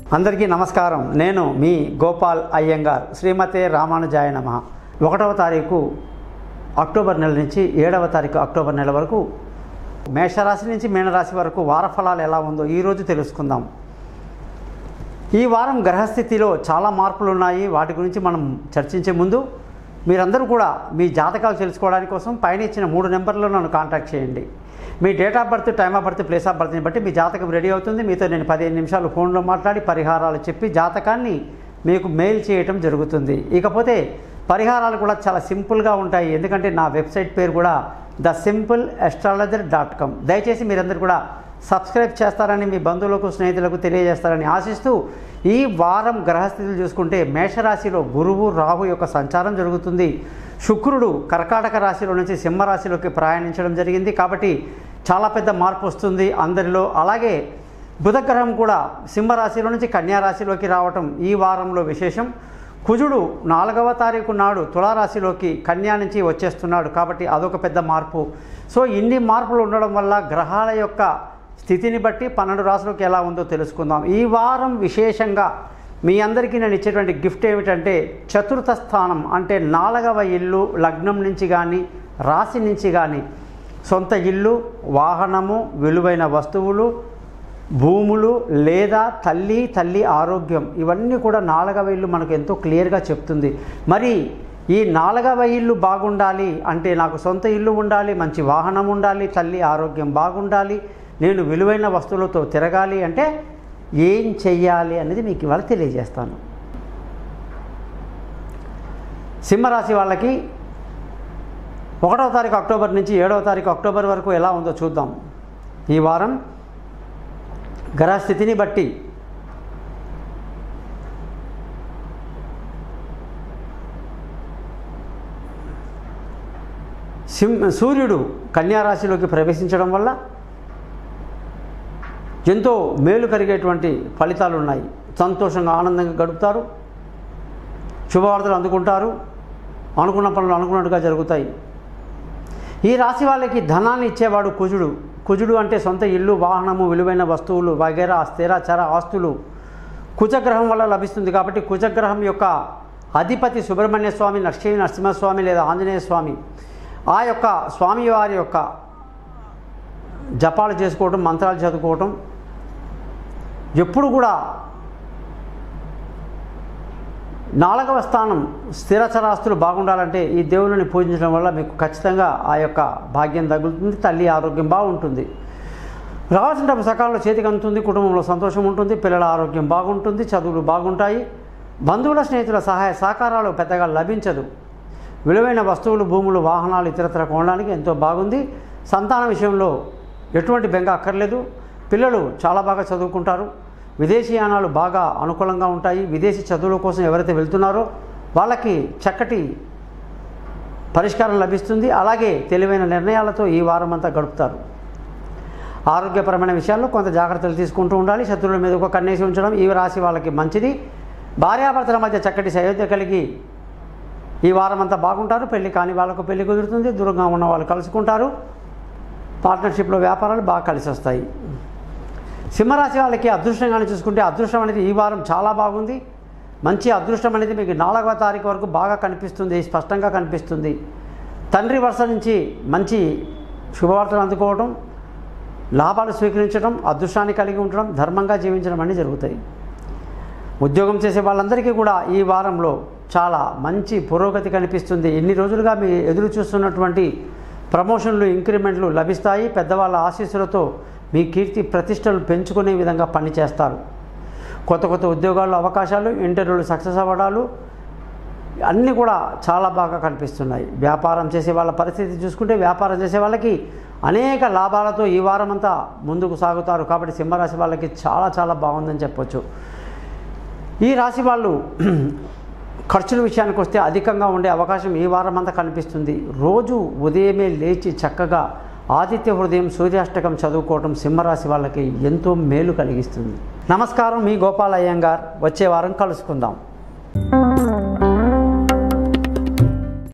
అందరికీ నమస్కారం నేను మీ గోపాల్ అయ్యంగార్ శ్రీమతే రామానుజాయ నమ ఒకటవ తారీఖు అక్టోబర్ నెల నుంచి ఏడవ తారీఖు అక్టోబర్ నెల వరకు మేషరాశి నుంచి మీనరాశి వరకు వార ఫలాలు ఎలా ఉందో ఈరోజు తెలుసుకుందాం ఈ వారం గ్రహస్థితిలో చాలా మార్పులు ఉన్నాయి వాటి గురించి మనం చర్చించే ముందు మీరందరూ కూడా మీ జాతకాలు తెలుసుకోవడానికి కోసం పైన ఇచ్చిన మూడు నెంబర్లో నన్ను కాంటాక్ట్ చేయండి మీ date of birth time of birth place of బర్త్ని బట్టి మీ జాతకం రెడీ అవుతుంది మీతో నేను పదిహేను నిమిషాలు ఫోన్లో మాట్లాడి పరిహారాలు చెప్పి జాతకాన్ని మీకు మెయిల్ చేయటం జరుగుతుంది ఇకపోతే పరిహారాలు కూడా చాలా సింపుల్గా ఉంటాయి ఎందుకంటే నా వెబ్సైట్ పేరు కూడా the simple astrologer dot com దయచేసి మీరందరూ కూడా సబ్స్క్రైబ్ చేస్తారని మీ బంధువులకు స్నేహితులకు తెలియజేస్తారని ఆశిస్తూ ఈ వారం గ్రహస్థితులు చూసుకుంటే మేషరాశిలో గురువు రాహు యొక్క సంచారం జరుగుతుంది శుక్రుడు కర్కాటక రాశిలో నుంచి సింహరాశిలోకి ప్రయాణించడం జరిగింది కాబట్టి చాలా పెద్ద మార్పు వస్తుంది అందరిలో అలాగే బుధగ్రహం కూడా సింహరాశిలో నుంచి కన్యారాశిలోకి రావటం ఈ వారంలో విశేషం కుజుడు నాలుగవ తారీఖు నాడు తులారాశిలోకి కన్యా నుంచి వచ్చేస్తున్నాడు కాబట్టి అదొక పెద్ద మార్పు సో ఇన్ని మార్పులు ఉండడం వల్ల గ్రహాల యొక్క స్థితిని బట్టి పన్నెండు రాశులకు ఎలా ఉందో తెలుసుకుందాం ఈ వారం విశేషంగా మీ అందరికీ నేను ఇచ్చేటువంటి గిఫ్ట్ ఏమిటంటే చతుర్థ స్థానం అంటే నాలుగవ ఇల్లు లగ్నం నుంచి కానీ రాశి నుంచి కానీ సొంత ఇల్లు వాహనము విలువైన వస్తువులు భూములు లేదా తల్లి తల్లి ఆరోగ్యం ఇవన్నీ కూడా నాలుగవ ఇల్లు మనకు ఎంతో క్లియర్గా చెప్తుంది మరి ఈ నాలుగవ ఇల్లు బాగుండాలి అంటే నాకు సొంత ఇల్లు ఉండాలి మంచి వాహనం ఉండాలి తల్లి ఆరోగ్యం బాగుండాలి నేను విలువైన వస్తువులతో తిరగాలి అంటే ఏం చెయ్యాలి అనేది మీకు ఇవాళ తెలియజేస్తాను సింహరాశి వాళ్ళకి ఒకటవ తారీఖు అక్టోబర్ నుంచి ఏడవ తారీఖు అక్టోబర్ వరకు ఎలా ఉందో చూద్దాం ఈ వారం గ్రహస్థితిని బట్టి సింహ సూర్యుడు కన్యారాశిలోకి ప్రవేశించడం వల్ల ఎంతో మేలు కలిగేటువంటి ఫలితాలు ఉన్నాయి సంతోషంగా ఆనందంగా గడుపుతారు శుభవార్తలు అందుకుంటారు అనుకున్న పనులు అనుకున్నట్టుగా జరుగుతాయి ఈ రాశి వాళ్ళకి ధనాన్ని ఇచ్చేవాడు కుజుడు కుజుడు అంటే సొంత ఇల్లు వాహనము విలువైన వస్తువులు వగేరా స్థిర చర ఆస్తులు కుజగ్రహం వల్ల లభిస్తుంది కాబట్టి కుజగ్రహం యొక్క అధిపతి సుబ్రహ్మణ్య స్వామి లక్ష్మీ నరసింహస్వామి లేదా ఆంజనేయ స్వామి ఆ యొక్క స్వామి వారి యొక్క జపాలు చేసుకోవటం మంత్రాలు చదువుకోవటం ఎప్పుడు కూడా నాలుగవ స్థానం స్థిరచరాస్తులు బాగుండాలంటే ఈ దేవుళ్ళని పూజించడం వల్ల మీకు ఖచ్చితంగా ఆ యొక్క భాగ్యం తగులుతుంది తల్లి ఆరోగ్యం బాగుంటుంది రావాల్సిన డబ్బు సకాలంలో చేతికి అందుతుంది కుటుంబంలో సంతోషం ఉంటుంది పిల్లల ఆరోగ్యం బాగుంటుంది చదువులు బాగుంటాయి బంధువుల స్నేహితుల సహాయ సహకారాలు పెద్దగా లభించదు విలువైన వస్తువులు భూములు వాహనాలు ఇతరత్ర కొనడానికి ఎంతో బాగుంది సంతాన విషయంలో ఎటువంటి బెంగ అక్కర్లేదు పిల్లలు చాలా బాగా చదువుకుంటారు విదేశీయానాలు బాగా అనుకూలంగా ఉంటాయి విదేశీ చదువుల కోసం ఎవరైతే వెళ్తున్నారో వాళ్ళకి చక్కటి పరిష్కారం లభిస్తుంది అలాగే తెలివైన నిర్ణయాలతో ఈ వారం అంతా గడుపుతారు ఆరోగ్యపరమైన విషయాల్లో కొంత జాగ్రత్తలు తీసుకుంటూ ఉండాలి శత్రువుల మీద ఒక కన్నేసి ఉంచడం ఈ రాశి వాళ్ళకి మంచిది భార్యాభర్తల మధ్య చక్కటి సయోధ్య కలిగి ఈ వారం అంతా బాగుంటారు పెళ్లి కాని వాళ్ళకు పెళ్లి కుదురుతుంది దూరంగా ఉన్న వాళ్ళు కలుసుకుంటారు పార్ట్నర్షిప్లో వ్యాపారాలు బాగా కలిసి వస్తాయి సింహరాశి వాళ్ళకి అదృష్టంగానే చూసుకుంటే అదృష్టం అనేది ఈ వారం చాలా బాగుంది మంచి అదృష్టం అనేది మీకు నాలుగవ తారీఖు వరకు బాగా కనిపిస్తుంది స్పష్టంగా కనిపిస్తుంది తండ్రి వరుస నుంచి మంచి శుభవార్తలు అందుకోవడం లాభాలు స్వీకరించడం అదృష్టాన్ని కలిగి ఉండడం ధర్మంగా జీవించడం అన్నీ జరుగుతాయి ఉద్యోగం చేసే వాళ్ళందరికీ కూడా ఈ వారంలో చాలా మంచి పురోగతి కనిపిస్తుంది ఎన్ని రోజులుగా మీ ఎదురు చూస్తున్నటువంటి ప్రమోషన్లు ఇంక్రిమెంట్లు లభిస్తాయి పెద్దవాళ్ళ ఆశీస్సులతో మీ కీర్తి ప్రతిష్టలు పెంచుకునే విధంగా పనిచేస్తారు కొత్త కొత్త ఉద్యోగాల్లో అవకాశాలు ఇంటర్వ్యూలు సక్సెస్ అవ్వడాలు అన్నీ కూడా చాలా బాగా కనిపిస్తున్నాయి వ్యాపారం చేసే వాళ్ళ పరిస్థితి చూసుకుంటే వ్యాపారం చేసే వాళ్ళకి అనేక లాభాలతో ఈ వారం అంతా ముందుకు సాగుతారు కాబట్టి సింహరాశి వాళ్ళకి చాలా చాలా బాగుందని చెప్పొచ్చు ఈ రాశి వాళ్ళు ఖర్చుల విషయానికి వస్తే అధికంగా ఉండే అవకాశం ఈ వారం అంతా కనిపిస్తుంది రోజు ఉదయమే లేచి చక్కగా ఆదిత్య హృదయం సూర్యాష్టకం చదువుకోవటం సింహరాశి వాళ్ళకి ఎంతో మేలు కలిగిస్తుంది నమస్కారం మీ గోపాల్ అయ్యంగార్ వచ్చే వారం కలుసుకుందాం